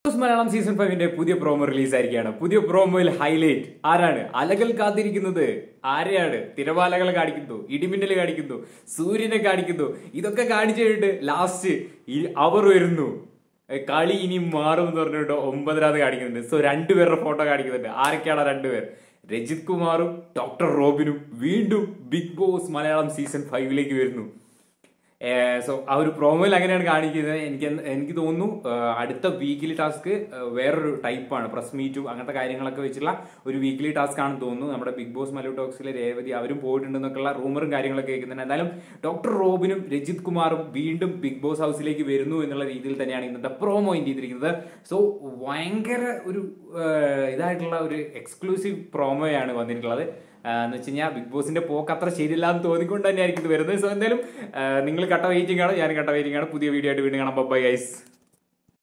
boss Malayalam season ഫൈവിന്റെ പുതിയ promo release ആയിരിക്കുകയാണ് പുതിയ പ്രോമോയിൽ ഹൈലൈറ്റ് ആരാണ് അലകൾ കാത്തിരിക്കുന്നത് ആരെയാണ് തിരമാലകൾ കാണിക്കുന്നു ഇടിമിന്നൽ കാണിക്കുന്നു സൂര്യനെ കാണിക്കുന്നു ഇതൊക്കെ കാണിച്ചു കഴിഞ്ഞിട്ട് ലാസ്റ്റ് അവർ വരുന്നു ഏ, കളി ഇനി മാറും എന്ന് പറഞ്ഞിട്ട് ഒമ്പതിനാമത് കാണിക്കുന്നുണ്ട് സോ രണ്ടുപേരുടെ ഫോട്ടോ കാണിക്കുന്നുണ്ട് ആരൊക്കെയാണ് ആ രണ്ടുപേർ രജിത് കുമാറും ഡോക്ടർ റോബിനും വീണ്ടും ബിഗ് ബോസ് മലയാളം സീസൺ ഫൈവിലേക്ക് വരുന്നു സോ ആ ഒരു പ്രോമോയിൽ അങ്ങനെയാണ് കാണിക്കുന്നത് എനിക്ക് എന്ത്- എനിക്ക് തോന്നുന്നു ഏഹ്, അടുത്ത വീക്കിലി ടാസ്ക് വേറൊരു ടൈപ്പാണ് പ്രസ് മീറ്റും അങ്ങനത്തെ കാര്യങ്ങളൊക്കെ വെച്ചുള്ള ഒരു വീക്കിലി ടാസ്ക് ആണെന്ന് തോന്നുന്നു നമ്മുടെ ബിഗ് ബോസ് മലു ടോക്സിലെ രേവതി അവരും പോയിട്ടുണ്ടെന്നൊക്കെയുള്ള റൂമറും കാര്യങ്ങളൊക്കെ കേൾക്കുന്നുണ്ട് എന്തായാലും ഡോക്ടർ റോബിനും രജിത് കുമാറും വീണ്ടും ബിഗ് ബോസ് ഹൗസിലേക്ക് വരുന്നു എന്നുള്ള രീതിയിൽ തന്നെയാണ് ഇന്നത്തെ പ്രോമോ ചെയ്തിരിക്കുന്നത് സോ ഭയങ്കര ഒരു ഏഹ്, ഇതായിട്ടുള്ള ഒരു എക്സ്ക്ലൂസീവ് പ്രോമോയാണ് വന്നിട്ടുള്ളത് ആഹ് എന്ന് വെച്ച് കഴിഞ്ഞാൽ ബിഗ് ബോസിന്റെ പോക്ക് അത്ര ശരിയല്ല എന്ന് തോന്നിക്കൊണ്ട് തന്നെയായിരിക്കും ഇത് വരുന്നത് സോ എന്തായാലും നിങ്ങൾ കട്ട വെയിറ്റിംഗ് ആണ് ഞാൻ കട്ട വെയിറ്റിംഗ് ആണ് പുതിയ വീഡിയോ ആയിട്ട് വീണ്ടും കാണാം ബൈ ഗൈസ്